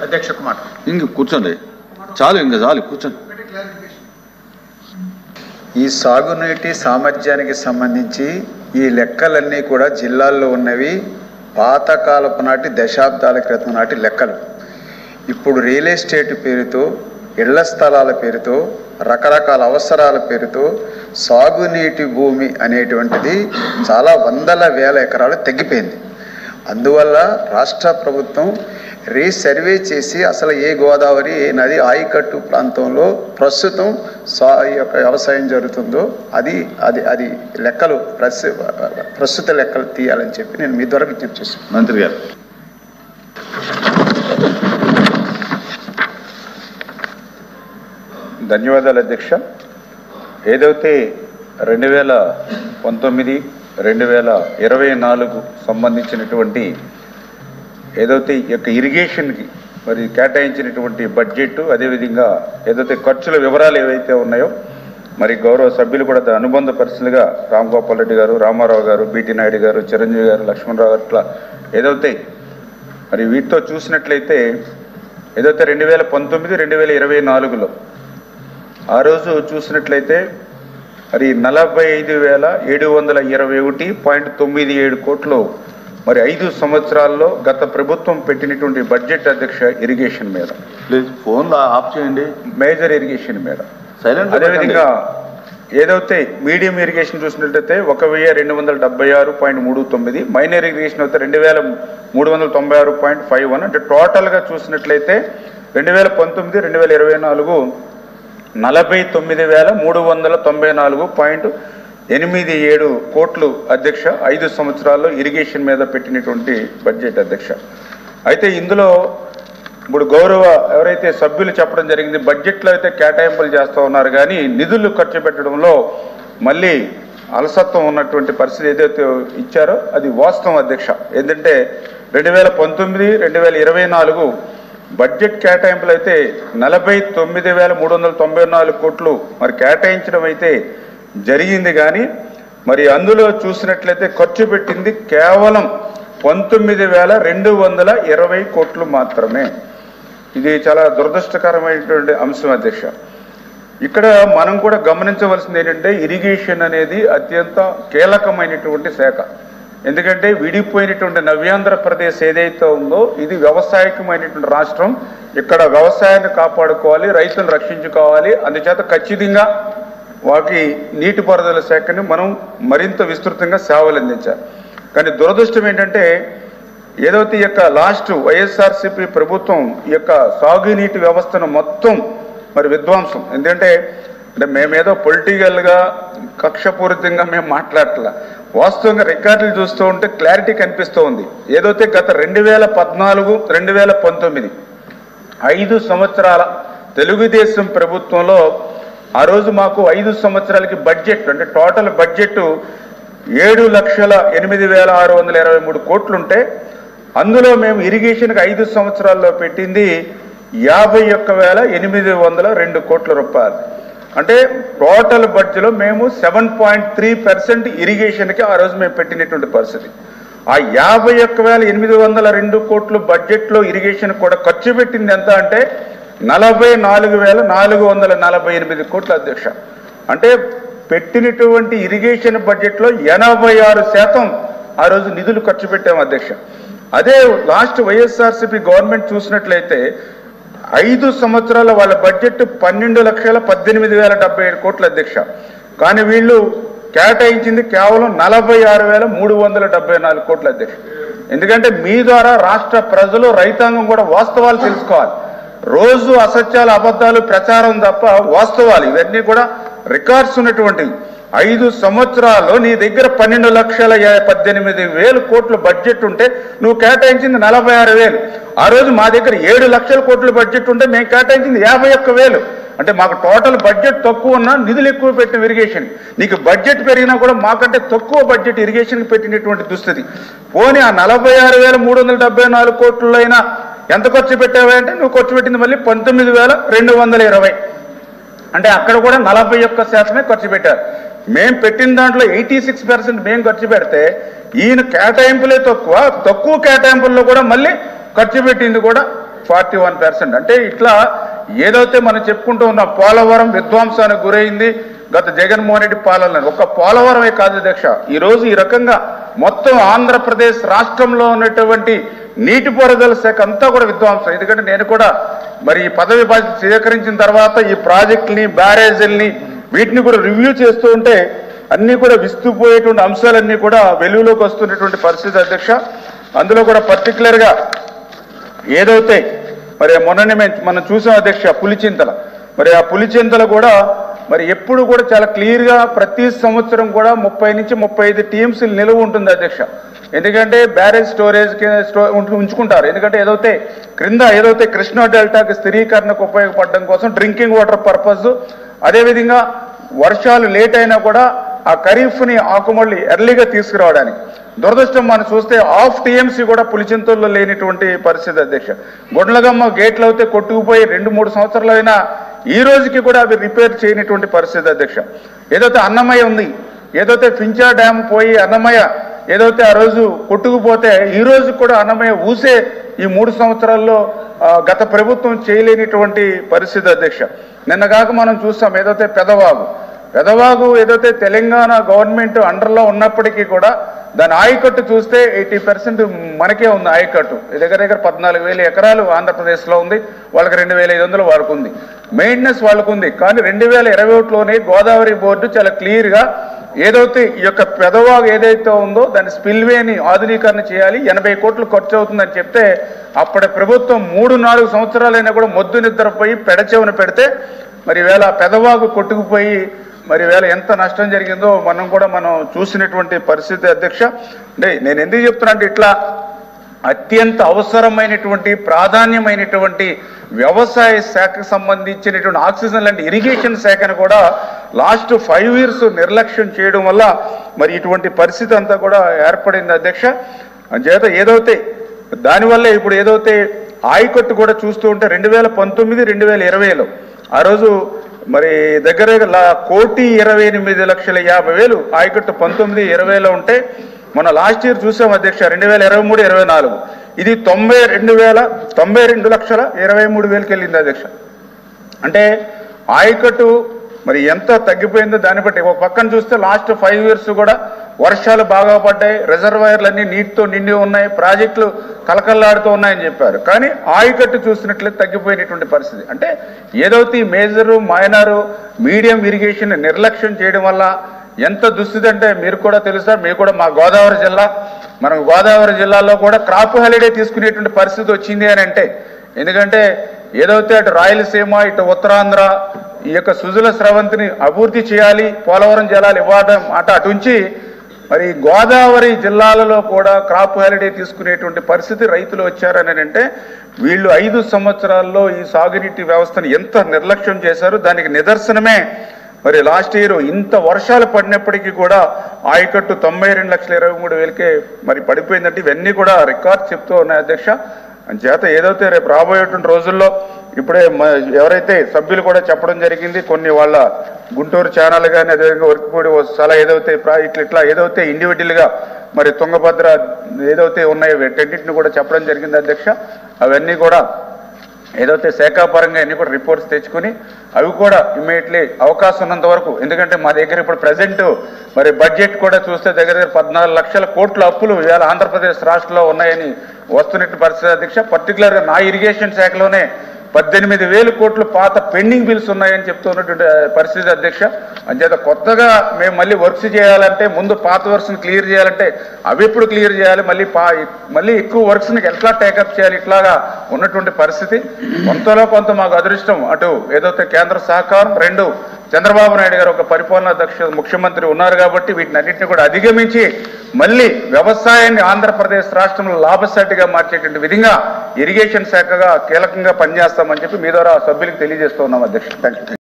అధ్యక్ష కుమార్ ఇంక కూర్చోండి చాలు ఇంకా చాలు కూర్చోండి ఈ సాగునీటి సామర్థ్యానికి సంబంధించి ఈ లెక్కలన్నీ కూడా జిల్లాల్లో ఉన్నవి పాతకాలపు నాటి దశాబ్దాల క్రితం నాటి లెక్కలు ఇప్పుడు రియల్ ఎస్టేట్ పేరుతో ఇళ్ల స్థలాల పేరుతో రకరకాల అవసరాల పేరుతో సాగునీటి భూమి అనేటువంటిది చాలా వందల వేల ఎకరాలు తగ్గిపోయింది అందువల్ల రాష్ట్ర ప్రభుత్వం రీసర్వే చేసి అసలు ఏ గోదావరి ఏ నది ఆయకట్టు ప్రాంతంలో ప్రస్తుతం సా ఈ యొక్క వ్యవసాయం జరుగుతుందో అది అది అది లెక్కలు ప్రస్తు ప్రస్తుత లెక్కలు తీయాలని చెప్పి నేను మీ ద్వారా విజ్ఞప్తి చేస్తున్నాను మంత్రి గారు ధన్యవాదాలు అధ్యక్ష ఏదైతే రెండు వేల పంతొమ్మిది రెండు వేల ఇరవై నాలుగు సంబంధించినటువంటి ఏదైతే ఈ యొక్క ఇరిగేషన్కి మరి కేటాయించినటువంటి బడ్జెట్ అదేవిధంగా ఏదైతే ఖర్చుల వివరాలు ఏవైతే ఉన్నాయో మరి గౌరవ సభ్యులు కూడా దాని అనుబంధ పరిస్థితులుగా రామ్ గోపాల్ రెడ్డి గారు రామారావు గారు బీటీ నాయుడు గారు చిరంజీవి గారు లక్ష్మణరావు గారు అట్లా ఏదైతే మరి వీటితో చూసినట్లయితే ఏదైతే రెండు వేల పంతొమ్మిది రెండు వేల ఇరవై నాలుగులో ఆ రోజు చూసినట్లయితే మరి నలభై ఐదు వేల ఏడు వందల ఇరవై ఒకటి పాయింట్ తొమ్మిది ఏడు కోట్లు మరి ఐదు సంవత్సరాల్లో గత ప్రభుత్వం పెట్టినటువంటి బడ్జెట్ అధ్యక్ష ఇరిగేషన్ మీద ప్లీజ్ ఫోన్ ఆఫ్ చేయండి మేజర్ ఇరిగేషన్ మీద సైలెంట్ అదేవిధంగా ఏదైతే మీడియం ఇరిగేషన్ చూసినట్లయితే ఒక వెయ్యి రెండు వందల డెబ్బై ఆరు పాయింట్ మూడు తొమ్మిది మైనర్ ఇరిగేషన్ అయితే రెండు వేల మూడు వందల తొంభై ఆరు పాయింట్ ఫైవ్ వన్ అంటే టోటల్గా చూసినట్లయితే రెండు వేల పంతొమ్మిది రెండు వేల ఇరవై నాలుగు నలభై తొమ్మిది వేల మూడు వందల తొంభై నాలుగు పాయింట్ ఎనిమిది ఏడు కోట్లు అధ్యక్ష ఐదు సంవత్సరాల్లో ఇరిగేషన్ మీద పెట్టినటువంటి బడ్జెట్ అధ్యక్ష అయితే ఇందులో ఇప్పుడు గౌరవ ఎవరైతే సభ్యులు చెప్పడం జరిగింది బడ్జెట్లో అయితే కేటాయింపులు చేస్తూ ఉన్నారు కానీ నిధులు ఖర్చు పెట్టడంలో మళ్ళీ అలసత్వం ఉన్నటువంటి పరిస్థితి ఏదైతే ఇచ్చారో అది వాస్తవం అధ్యక్ష ఏంటంటే రెండు వేల పంతొమ్మిది రెండు వేల ఇరవై నాలుగు బడ్జెట్ కేటాయింపులు అయితే నలభై తొమ్మిది వేల మూడు వందల తొంభై నాలుగు కోట్లు మరి కేటాయించడం అయితే జరిగింది కానీ మరి అందులో చూసినట్లయితే ఖర్చు పెట్టింది కేవలం పంతొమ్మిది వేల రెండు వందల ఇరవై కోట్లు మాత్రమే ఇది చాలా దురదృష్టకరమైనటువంటి అంశం అధ్యక్ష ఇక్కడ మనం కూడా గమనించవలసింది ఏంటంటే ఇరిగేషన్ అనేది అత్యంత కీలకమైనటువంటి శాఖ ఎందుకంటే విడిపోయినటువంటి నవ్యాంధ్రప్రదేశ్ ఏదైతే ఉందో ఇది వ్యవసాయకమైనటువంటి రాష్ట్రం ఇక్కడ వ్యవసాయాన్ని కాపాడుకోవాలి రైతులను రక్షించుకోవాలి అందుచేత ఖచ్చితంగా వాకి నీటిపారుదల శాఖని మనం మరింత విస్తృతంగా సేవలు అందించాలి కానీ దురదృష్టం ఏంటంటే ఏదైతే ఈ యొక్క లాస్ట్ వైఎస్ఆర్సీపీ ప్రభుత్వం ఈ యొక్క సాగునీటి వ్యవస్థను మొత్తం మరి విధ్వంసం ఎందుకంటే అంటే మేమేదో పొలిటికల్గా కక్షపూరితంగా మేము మాట్లాడట్లా వాస్తవంగా రికార్డులు చూస్తూ ఉంటే క్లారిటీ కనిపిస్తూ ఉంది ఏదైతే గత రెండు వేల పద్నాలుగు రెండు వేల పంతొమ్మిది ఐదు సంవత్సరాల తెలుగుదేశం ప్రభుత్వంలో ఆ రోజు మాకు ఐదు సంవత్సరాలకి బడ్జెట్ అంటే టోటల్ బడ్జెట్ ఏడు లక్షల ఎనిమిది వేల ఆరు వందల ఇరవై మూడు కోట్లుంటే అందులో మేము ఇరిగేషన్కి ఐదు సంవత్సరాల్లో పెట్టింది యాభై ఒక్క వేల ఎనిమిది వందల రెండు కోట్ల రూపాయలు అంటే టోటల్ బడ్జెట్లో మేము సెవెన్ పాయింట్ త్రీ పర్సెంట్ ఇరిగేషన్కి ఆ రోజు మేము పెట్టినటువంటి పరిస్థితి ఆ యాభై ఒక్క వేల ఎనిమిది వందల రెండు కోట్లు బడ్జెట్లో ఇరిగేషన్ కూడా ఖర్చు పెట్టింది ఎంత అంటే నలభై నాలుగు వేల నాలుగు వందల నలభై ఎనిమిది కోట్ల అధ్యక్ష అంటే పెట్టినటువంటి ఇరిగేషన్ బడ్జెట్లో ఎనభై ఆరు శాతం ఆ రోజు నిధులు ఖర్చు పెట్టాము అధ్యక్ష అదే లాస్ట్ వైఎస్ఆర్సీపీ గవర్నమెంట్ చూసినట్లయితే ఐదు సంవత్సరాల వాళ్ళ బడ్జెట్ పన్నెండు లక్షల పద్దెనిమిది వేల డెబ్బై ఏడు కోట్ల అధ్యక్ష కానీ వీళ్ళు కేటాయించింది కేవలం నలభై ఆరు వేల మూడు వందల డెబ్బై నాలుగు కోట్ల అధ్యక్ష ఎందుకంటే మీ ద్వారా రాష్ట్ర ప్రజలు రైతాంగం కూడా వాస్తవాలు తెలుసుకోవాలి రోజు అసత్యాలు అబద్ధాలు ప్రచారం తప్ప వాస్తవాలు ఇవన్నీ కూడా రికార్డ్స్ ఉన్నటువంటివి ఐదు సంవత్సరాల్లో నీ దగ్గర పన్నెండు లక్షల యా- పద్దెనిమిది వేలు కోట్ల బడ్జెట్ ఉంటే నువ్వు కేటాయించింది నలభై ఆరు వేలు ఆ రోజు మా దగ్గర ఏడు లక్షల కోట్ల బడ్జెట్ ఉంటే మేము కేటాయించింది యాభై ఒక్క వేలు అంటే మాకు టోటల్ బడ్జెట్ తక్కువ ఉన్నా నిధులు ఎక్కువ పెట్టిన ఇరిగేషన్ నీకు బడ్జెట్ పెరిగినా కూడా మాకంటే తక్కువ బడ్జెట్ ఇరిగేషన్కి పెట్టినటువంటి దుస్థితి పోనీ ఆ నలభై ఆరు వేల మూడు వందల డెబ్బై నాలుగు కోట్లలో అయినా ఎంత ఖర్చు పెట్టావా అంటే నువ్వు ఖర్చు పెట్టింది మళ్ళీ పంతొమ్మిది వేల రెండు వందల ఇరవై అంటే అక్కడ కూడా నలభై ఒక్క శాతమే ఖర్చు పెట్టారు మేము పెట్టిన దాంట్లో ఎయిటీ సిక్స్ పర్సెంట్ మేము ఖర్చు పెడితే ఈయన కేటాయింపులే తక్కువ తక్కువ కేటాయింపుల్లో కూడా మళ్ళీ ఖర్చు పెట్టింది కూడా ఫార్టీ వన్ పర్సెంట్ అంటే ఇట్లా ఏదైతే మనం చెప్పుకుంటూ ఉన్నాం పోలవరం విధ్వంసానికి గురైంది గత జగన్మోహన్ రెడ్డి పాలన ఒక పోలవరమే కాదు అధ్యక్ష ఈ రోజు ఈ రకంగా మొత్తం ఆంధ్రప్రదేశ్ రాష్ట్రంలో ఉన్నటువంటి నీటిపారుదల శాఖ అంతా కూడా విధ్వంసం ఎందుకంటే నేను కూడా మరి ఈ పదవి బాధ్యత స్వీకరించిన తర్వాత ఈ ప్రాజెక్టుని బ్యారేజీల్ని వీటిని కూడా రివ్యూ చేస్తూ ఉంటే అన్ని కూడా విస్తుపోయేటువంటి అంశాలన్నీ కూడా వెలుగులోకి వస్తున్నటువంటి పరిస్థితి అధ్యక్ష అందులో కూడా పర్టికులర్ గా ఏదైతే మరి మొన్ననే మేము మనం చూసాం అధ్యక్ష పులిచింతల మరి ఆ పులిచింతల కూడా మరి ఎప్పుడు కూడా చాలా క్లియర్ గా ప్రతి సంవత్సరం కూడా ముప్పై నుంచి ముప్పై ఐదు టీమ్స్ నిలువ ఉంటుంది అధ్యక్ష ఎందుకంటే బ్యారేజ్ స్టోరేజ్ కి స్టో- ఉంచు- ఉంచుకుంటారు ఎందుకంటే ఏదైతే క్రింద ఏదైతే కృష్ణా డెల్టాకి స్థిరీకరణకు ఉపయోగపడడం కోసం డ్రింకింగ్ వాటర్ పర్పస్ అదేవిధంగా వర్షాలు లేట్ అయినా కూడా ఆ ఖరీఫ్ని ఆకుమళ్ళి ఎర్లీగా తీసుకురావడానికి దురదృష్టం మనం చూస్తే హాఫ్ టీఎంసీ కూడా పులిచింతల్లో లేనిటువంటి పరిస్థితి అధ్యక్ష గొడ్లగమ్మ గేట్లు అయితే కొట్టుకుపోయి రెండు మూడు సంవత్సరాలు అయినా ఈ రోజుకి కూడా అవి రిపేర్ చేయనటువంటి పరిస్థితి అధ్యక్ష ఏదైతే అన్నమయ్య ఉంది ఏదైతే ఫించా డ్యామ్ పోయి అన్నమయ్య ఏదైతే ఆ రోజు కొట్టుకుపోతే ఈ రోజు కూడా అన్నమయ్య ఊసే ఈ మూడు సంవత్సరాల్లో ఆ, గత ప్రభుత్వం చేయలేనిటువంటి పరిస్థితి అధ్యక్ష నిన్న కాక మనం చూస్తాం ఏదైతే పెదవాగు పెదవాగు ఏదైతే తెలంగాణ గవర్నమెంట్ అండర్లో ఉన్నప్పటికీ కూడా దాని ఆయకట్టు చూస్తే ఎయిటీ పర్సెంట్ మనకే ఉంది ఆయకట్టు ఈ దగ్గర దగ్గర పద్నాలుగు వేల ఎకరాలు ఆంధ్రప్రదేశ్లో ఉంది వాళ్ళకి రెండు వేల ఐదు వందలు వాళ్ళకు ఉంది మెయింటెనెన్స్ వాళ్ళకు ఉంది కానీ రెండు వేల ఇరవై ఒకటిలోనే గోదావరి బోర్డు చాలా క్లియర్గా ఏదైతే ఈ యొక్క పెదవాగు ఏదైతే ఉందో దాని స్పిల్వేని ఆధునీకరణ చేయాలి ఎనభై కోట్లు ఖర్చు అవుతుందని చెప్తే అప్పటి ప్రభుత్వం మూడు నాలుగు సంవత్సరాలైనా కూడా మొద్దు నిద్రపోయి పెడచెవున పెడితే మరి వేళ పెదవాగు కొట్టుకుపోయి మరి వేళ ఎంత నష్టం జరిగిందో మనం కూడా మనం చూసినటువంటి పరిస్థితి అధ్యక్ష అంటే నేను ఎందుకు చెప్తున్నా అంటే ఇట్లా అత్యంత అవసరమైనటువంటి ప్రాధాన్యమైనటువంటి వ్యవసాయ శాఖకు సంబంధించినటువంటి ఆక్సిజన్ లాంటి ఇరిగేషన్ శాఖను కూడా లాస్ట్ ఫైవ్ ఇయర్స్ నిర్లక్ష్యం చేయడం వల్ల మరి ఇటువంటి పరిస్థితి అంతా కూడా ఏర్పడింది అధ్యక్ష చేత ఏదైతే దానివల్ల ఇప్పుడు ఏదైతే ఆయకట్టు కూడా చూస్తూ ఉంటే రెండు వేల పంతొమ్మిది రెండు వేల ఇరవైలో ఆ రోజు మరి దగ్గర దగ్గర లా- కోటి ఇరవై ఎనిమిది లక్షల యాభై వేలు ఆయకట్టు పంతొమ్మిది ఇరవైలో ఉంటే మన లాస్ట్ ఇయర్ చూసాం అధ్యక్ష రెండు వేల ఇరవై మూడు ఇరవై నాలుగు ఇది తొంభై రెండు వేల తొంభై రెండు లక్షల ఇరవై మూడు వేలకి వెళ్ళింది అధ్యక్ష అంటే ఆయకట్టు మరి ఎంత తగ్గిపోయిందో దాన్ని బట్టి ఒక పక్కన చూస్తే లాస్ట్ ఫైవ్ ఇయర్స్ కూడా వర్షాలు బాగా పడ్డాయి రిజర్వాయర్లన్నీ నీటితో నిండి ఉన్నాయి ప్రాజెక్టులు కలకల్లాడుతూ ఉన్నాయని చెప్పారు కానీ ఆయకట్టు చూసినట్లయితే తగ్గిపోయినటువంటి పరిస్థితి అంటే ఏదైతే ఈ మేజరు మైనరు మీడియం ఇరిగేషన్ నిర్లక్ష్యం చేయడం వల్ల ఎంత దుస్థితి అంటే మీరు కూడా తెలుసా మీకు కూడా మా గోదావరి జిల్లా మనం గోదావరి జిల్లాలో కూడా క్రాప్ హాలిడే తీసుకునేటువంటి పరిస్థితి వచ్చింది అని అంటే ఎందుకంటే ఏదైతే అటు రాయలసీమ ఇటు ఉత్తరాంధ్ర ఈ యొక్క సుజల స్రవంతిని అభివృద్ధి చేయాలి పోలవరం జలాలు ఇవ్వడం అట అటుంచి మరి గోదావరి జిల్లాలలో కూడా క్రాప్ హాలిడే తీసుకునేటువంటి పరిస్థితి రైతులు వచ్చారని అంటే వీళ్ళు ఐదు సంవత్సరాల్లో ఈ సాగునీటి వ్యవస్థను ఎంత నిర్లక్ష్యం చేశారో దానికి నిదర్శనమే మరి లాస్ట్ ఇయర్ ఇంత వర్షాలు పడినప్పటికీ కూడా ఆయకట్టు తొంభై రెండు లక్షల ఇరవై మూడు వేలకే మరి పడిపోయిందంటే ఇవన్నీ కూడా రికార్డ్ చెప్తూ ఉన్నాయి అధ్యక్ష చేత ఏదైతే రేపు రాబోయేటువంటి రోజుల్లో ఇప్పుడే మ- ఎవరైతే సభ్యులు కూడా చెప్పడం జరిగింది కొన్ని వాళ్ళ గుంటూరు ఛానల్ కానీ అదేవిధంగా వర్క్పూడి చాలా ఏదైతే ప్రా- ఇట్లా ఇట్లా ఏదైతే ఇండివిజువల్ గా మరి తుంగభద్ర ఏదైతే ఉన్నాయో వీటన్నిటిని కూడా చెప్పడం జరిగింది అధ్యక్ష అవన్నీ కూడా ఏదైతే శాఖాపరంగా అన్ని కూడా రిపోర్ట్స్ తెచ్చుకుని అవి కూడా ఇమ్మీడియట్లీ అవకాశం ఉన్నంత వరకు ఎందుకంటే మా దగ్గర ఇప్పుడు ప్రజెంట్ మరి బడ్జెట్ కూడా చూస్తే దగ్గర దగ్గర పద్నాలుగు లక్షల కోట్ల అప్పులు ఇవాళ ఆంధ్రప్రదేశ్ రాష్ట్రంలో ఉన్నాయని వస్తున్నట్టు పరిస్థితి అధ్యక్ష పర్టికులర్గా నా ఇరిగేషన్ శాఖలోనే పద్దెనిమిది వేల కోట్లు పాత పెండింగ్ బిల్స్ ఉన్నాయని చెప్తున్నటువంటి పరిస్థితి అధ్యక్ష అంచేత కొత్తగా మేము మళ్ళీ వర్క్స్ చేయాలంటే ముందు పాత వర్క్స్ని క్లియర్ చేయాలంటే అవి ఎప్పుడు క్లియర్ చేయాలి మళ్ళీ పా మళ్ళీ ఎక్కువ వర్క్స్ని ఎట్లా టేకప్ చేయాలి ఇట్లాగా ఉన్నటువంటి పరిస్థితి కొంతలో కొంత మాకు అదృష్టం అటు ఏదైతే కేంద్ర సహకారం రెండు చంద్రబాబు నాయుడు గారు ఒక పరిపాలనా దక్ష ముఖ్యమంత్రి ఉన్నారు కాబట్టి వీటిని అన్నింటినీ కూడా అధిగమించి మళ్ళీ వ్యవసాయాన్ని ఆంధ్రప్రదేశ్ రాష్ట్రంలో లాభసాటిగా మార్చేటువంటి విధంగా ఇరిగేషన్ శాఖగా కీలకంగా పనిచేస్తామని చెప్పి మీ ద్వారా సభ్యులకు తెలియజేస్తూ ఉన్నాం అధ్యక్ష థ్యాంక్ యూ